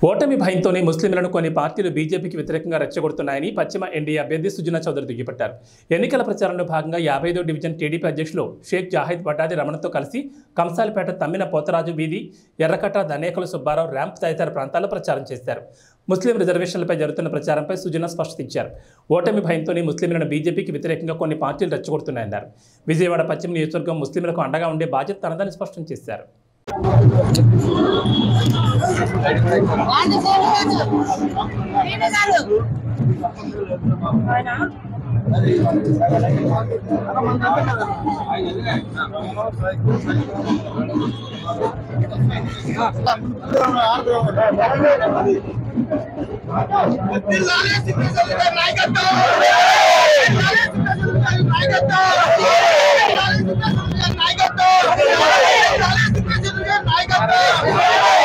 ఓటమి భయంతోనే ముస్లింలను కొన్ని పార్టీలు బీజేపీకి వ్యతిరేకంగా రెచ్చగొడుతున్నాయని పశ్చిమ ఎన్డీఏ అభ్యర్థి సుజనా చౌదరి దుయ్యబట్టారు ఎన్నికల ప్రచారంలో భాగంగా యాభైదో డివిజన్ టీడీపీ అధ్యక్షులు షేక్ జాహిద్ బటాది రమణతో కలిసి కంసాలిపేట తమ్మిన పోతరాజు వీధి ఎర్రకట్ట ధనేకల సుబ్బారావు ర్యాంప్ తదితర ప్రాంతాల్లో ప్రచారం చేశారు ముస్లిం రిజర్వేషన్లపై జరుగుతున్న ప్రచారంపై సుజనా స్పష్టత ఇచ్చారు ఓటమి భయంతోనే ముస్లింలను బీజేపీకి వ్యతిరేకంగా కొన్ని పార్టీలు రెచ్చగొడుతున్నాయన్నారు విజయవాడ పశ్చిమ నియోజకవర్గం ముస్లింలకు అండగా ఉండే బాధ్యత తనదని స్పష్టం చేశారు వాడిని చేయలేదు. నేను కాదు. నాయకత్వం